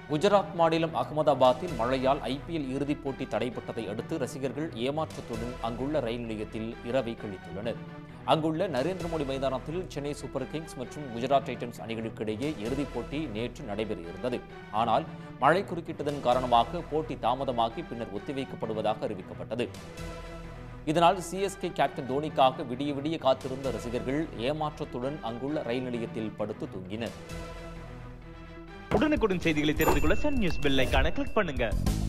குஜராத் மாநிலம் அகமதாபாத்தில் மழையால் ஐபிஎல் இறுதிப் போட்டி தடைப்பட்டதை அடுத்து ரசிகர்கள் ஏமாற்றத்துடன் அங்குள்ள ரயில் நிலையத்தில் இரவை கழித்துள்ளனர் அங்குள்ள நரேந்திர மோடி மைதானத்தில் சென்னை சூப்பர் கிங்ஸ் மற்றும் குஜராத் டைட்டன்ஸ் அணிகளுக்கு இடையே இறுதிப் போட்டி நேற்று நடைபெற இருந்தது ஆனால் மழை குறுக்கிட்டதன் காரணமாக போட்டி தாமதமாகி பின்னர் ஒத்திவைக்கப்படுவதாக அறிவிக்கப்பட்டது இதனால் சிஎஸ்கே கேப்டன் தோனிக்காக விடிய விடிய காத்திருந்த ரசிகர்கள் ஏமாற்றத்துடன் அங்குள்ள ரயில் நிலையத்தில் படுத்து தூங்கினர் உடனுக்குடன் செய்திகளை தெரிந்து கொள்ள சன் நியூஸ் பெல் ஐகானை கிளிக் பண்ணுங்க